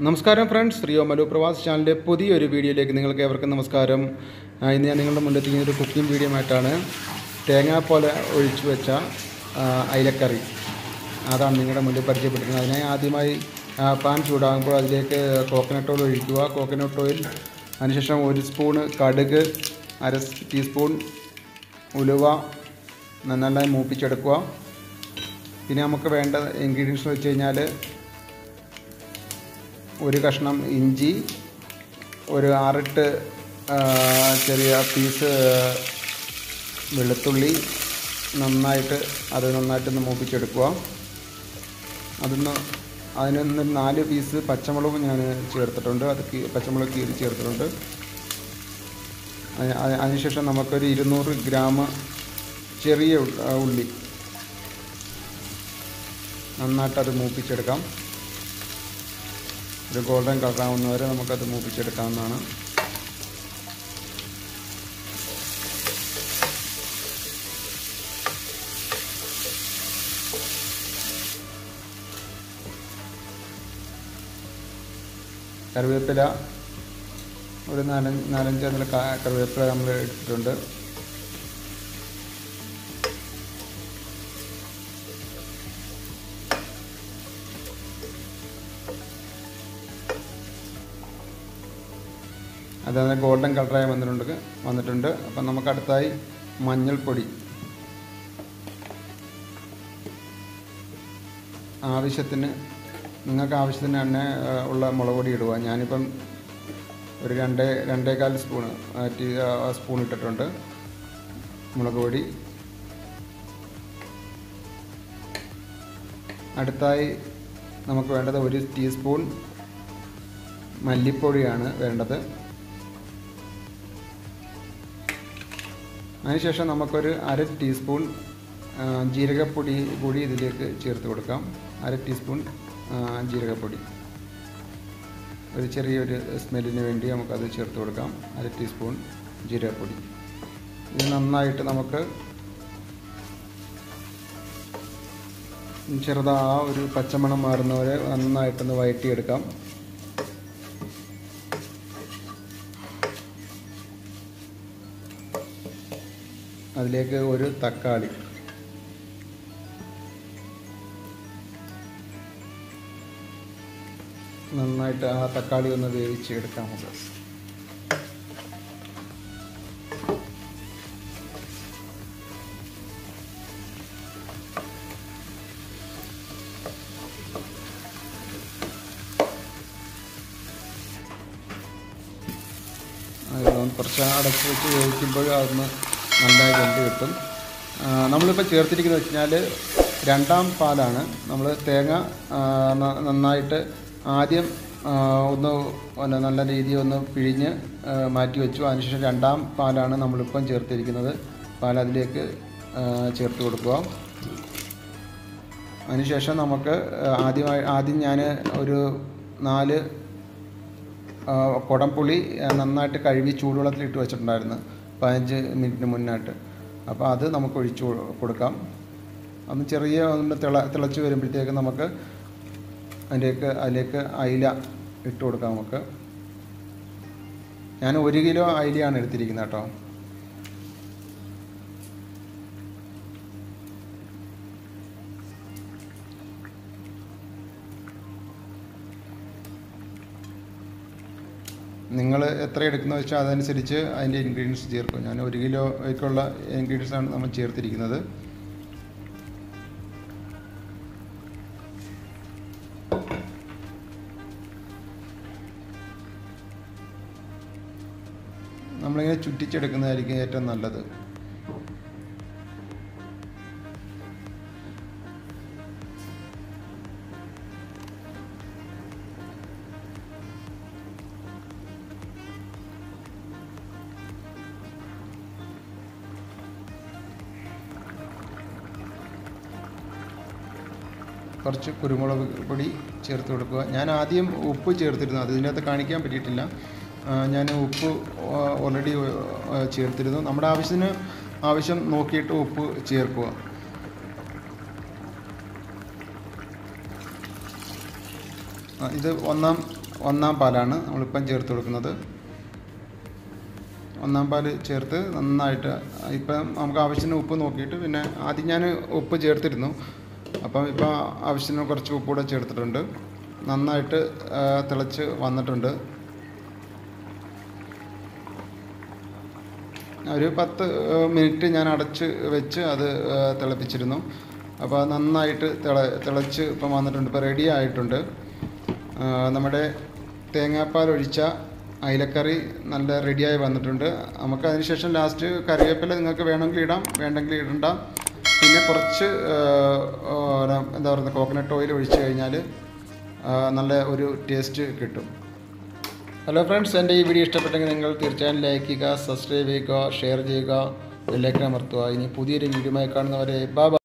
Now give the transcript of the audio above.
നമസ്കാരം friends Rio Malu പ്രവാസ് ചാനലിൻ്റെ പുതിയൊരു വീഡിയോയിലേക്ക് നിങ്ങൾക്ക് ഏവർക്കും നമസ്കാരം ആ, ഇന്ന് ഞാൻ നിങ്ങളുടെ മുന്നിലെത്തിക്കുന്ന ഒരു കുക്കിംഗ് വീഡിയോ ആയിട്ടാണ് തേങ്ങാപ്പോലെ ഒഴിച്ചു വെച്ച ആ, അയിലക്കറി അതാണ് നിങ്ങളുടെ മുന്നിൽ പരിചയപ്പെടുത്തുന്നത് അതിനായി ആദ്യമായി ആ, പാൻ ചൂടാകുമ്പോൾ അതിലേക്ക് കോക്കനട്ട് ഓയിൽ ഒഴിക്കുക കോക്കനട്ട് ഓയിൽ അതിനുശേഷം ഒരു സ്പൂണ് കടുക് അര ടീസ്പൂൺ ഉലുവ നന്നായി മൂപ്പിച്ചെടുക്കുക പിന്നെ നമുക്ക് വേണ്ട ഇൻഗ്രീഡിയൻസ് വെച്ച് കഴിഞ്ഞാൽ ഒരു കഷ്ണം ഇഞ്ചി ഒരു ആറെട്ട് ആ, ചെറിയ പീസ് വെളുത്തുള്ളി നന്നായിട്ട് അത് നന്നായിട്ടൊന്ന് മൂപ്പിച്ചെടുക്കുക അതിന്ന് അതിനൊന്ന് നാല് പീസ് പച്ചമുളക് ഞാൻ ചേർത്തിട്ടുണ്ട് അത് കീ പച്ചമുളക് കീറി ചേർത്തിട്ടുണ്ട് അതി- അതി- അതിനുശേഷം നമുക്കൊരു ഇരുന്നൂറ് ഗ്രാം ചെറിയ ഉ- ആ, ഉള്ളി നന്നായിട്ട് അത് മൂപ്പിച്ചെടുക്കാം ഒരു ഗോൾഡൻ കളറാവുന്നവരെ നമുക്കത് മൂപ്പിച്ചെടുക്കാവുന്നതാണ് കറിവേപ്പില ഒരു നാലഞ്ച് നാലഞ്ച് അതിൽ കറിവേപ്പില നമ്മൾ ഇട്ടിട്ടുണ്ട് അതായത് ഗോൾഡൻ കളറായി വന്നിട്ടുണ്ട് വന്നിട്ടുണ്ട് അപ്പം നമുക്ക് അടുത്തായി മഞ്ഞൾപ്പൊടി ആവശ്യത്തിന് നിങ്ങൾക്ക് ആവശ്യത്തിന് തന്നെ ആ, ഉള്ള മുളക് പൊടി ഇടുക ഞാനിപ്പം ഒരു രണ്ടേ രണ്ടേകാൽ സ്പൂണ് ആ, ടീ- ആ, സ്പൂൺ ഇട്ടിട്ടുണ്ട് മുളക് പൊടി അടുത്തായി നമുക്ക് വേണ്ടത് ഒരു ടീസ്പൂൺ മല്ലിപ്പൊടിയാണ് വേണ്ടത് അതിനുശേഷം നമുക്കൊരു അര ടീസ്പൂൺ ആ, ജീരകപ്പൊടി കൂടി ഇതിലേക്ക് ചേർത്ത് കൊടുക്കാം അര ടീസ്പൂൺ ആ, ജീരകപ്പൊടി ഒരു ചെറിയൊരു സ്മെല്ലിന് വേണ്ടി നമുക്കത് ചേർത്ത് കൊടുക്കാം അര ടീസ്പൂൺ ജീരകപ്പൊടി ഇത് നന്നായിട്ട് നമുക്ക് ചെറുതാ ഒരു പച്ചമണം മാറുന്നവരെ നന്നായിട്ടൊന്ന് വഴറ്റിയെടുക്കാം അതിലേക്ക് ഒരു തക്കാളി നന്നായിട്ട് ആ തക്കാളി ഒന്ന് വേവിച്ച് എടുക്കാം നമുക്ക് അതൊന്ന് കുറച്ച് അടച്ച് വെച്ച് വേവിക്കുമ്പോൾ അതൊന്ന് നന്നായി വെന്ത് കിട്ടും ആ, നമ്മളിപ്പോൾ ചേർത്തിരിക്കുന്നത് വെച്ച് കഴിഞ്ഞാൽ രണ്ടാം പാലാണ് നമ്മൾ തേങ്ങ ആ, ന- നന്നായിട്ട് ആദ്യം ആ, ഒന്ന് ഒന്ന് നല്ല രീതിയിൽ ഒന്ന് പിഴിഞ്ഞ് ആ, മാറ്റി വെച്ചു അതിനുശേഷം രണ്ടാം പാലാണ് നമ്മളിപ്പം ചേർത്തിരിക്കുന്നത് പാൽ അതിലേക്ക് ആ, ചേർത്ത് കൊടുക്കുക അതിനുശേഷം നമുക്ക് ആദ്യമായി ആദ്യം ഞാൻ ഒരു നാല് ആ, കുടംപുളി ആ, നന്നായിട്ട് കഴുകി ചൂടുവെള്ളത്തിലിട്ട് വെച്ചിട്ടുണ്ടായിരുന്നു പതിനഞ്ച് മിനിറ്റിന് മുന്നായിട്ട് അപ്പോൾ അത് നമുക്ക് ഒഴിച്ചു കൊ- കൊടുക്കാം ഒന്ന് ചെറിയ ഒന്ന് തിള തിളച്ച് വരുമ്പോഴത്തേക്ക് നമുക്ക് അതിലേക്ക് അതിലേക്ക് അയില ഇട്ട് കൊടുക്കാം നമുക്ക് ഞാൻ ഒരു കിലോ അയിലയാണ് എടുത്തിരിക്കുന്നത് കേട്ടോ നിങ്ങൾ എത്ര എടുക്കുന്ന വെച്ചാൽ അതനുസരിച്ച് അതിൻ്റെ ഇൻഗ്രീഡിയൻസ് ചേർക്കും ഞാൻ ഒരു കിലോയ്ക്കുള്ള ഇൻഗ്രീഡിയൻസ് ആണ് നമ്മൾ ചേർത്തിരിക്കുന്നത് നമ്മളിങ്ങനെ ചുറ്റിച്ചെടുക്കുന്നതായിരിക്കും ഏറ്റവും നല്ലത് കുറച്ച് കുരുമുളക് പൊടി ചേർത്ത് കൊടുക്കുക ഞാൻ ആദ്യം ഉപ്പ് ചേർത്തിരുന്നു അത് ഇതിനകത്ത് കാണിക്കാൻ പറ്റിയിട്ടില്ല ആ, ഞാൻ ഉപ്പ് ഓൾറെഡി ചേർത്തിരുന്നു നമ്മുടെ ആവശ്യത്തിന് ആവശ്യം നോക്കിയിട്ട് ഉപ്പ് ചേർക്കുക ആ, ഇത് ഒന്നാം ഒന്നാം പാലാണ് നമ്മളിപ്പം ചേർത്ത് കൊടുക്കുന്നത് ഒന്നാം പാൽ ചേർത്ത് നന്നായിട്ട് ഇപ്പം നമുക്ക് ആവശ്യത്തിന് ഉപ്പ് നോക്കിയിട്ട് പിന്നെ ആദ്യം ഞാൻ ഉപ്പ് ചേർത്തിരുന്നു അപ്പം ഇപ്പോൾ ആവശ്യത്തിന് കുറച്ച് ഉപ്പ് കൂടെ ചേർത്തിട്ടുണ്ട് നന്നായിട്ട് ആ, തിളച്ച് വന്നിട്ടുണ്ട് ഒരു പത്ത് ആ, മിനിറ്റ് ഞാൻ അടച്ച് വെച്ച് അത് ആ, തിളപ്പിച്ചിരുന്നു അപ്പോൾ അത് നന്നായിട്ട് തിള തിളച്ച് ഇപ്പം വന്നിട്ടുണ്ട് ഇപ്പോൾ റെഡി ആയിട്ടുണ്ട് ആ, നമ്മുടെ തേങ്ങാപ്പാൽ ഒഴിച്ച അയിലക്കറി നല്ല റെഡിയായി വന്നിട്ടുണ്ട് നമുക്ക് അതിനുശേഷം ലാസ്റ്റ് കറിവേപ്പില നിങ്ങൾക്ക് വേണമെങ്കിൽ ഇടാം വേണ്ടെങ്കിൽ ഇടണ്ട പിന്നെ കുറച്ച് ആ, ആ, എന്താ പറയുക കോക്കനട്ട് ഓയിൽ ഒഴിച്ച് കഴിഞ്ഞാൽ ആ, നല്ല ഒരു ടേസ്റ്റ് കിട്ടും ഹലോ ഫ്രണ്ട്സ് എൻ്റെ ഈ വീഡിയോ ഇഷ്ടപ്പെട്ടെങ്കിൽ നിങ്ങൾ തീർച്ചയായും ലൈക്ക് ചെയ്യുക സബ്സ്ക്രൈബ് ചെയ്യുക ഷെയർ ചെയ്യുക ബെല്ലൈക്കൻ അമർത്തുക ഇനി പുതിയൊരു വീഡിയോയുമായി കാണുന്നവരെ ബാബ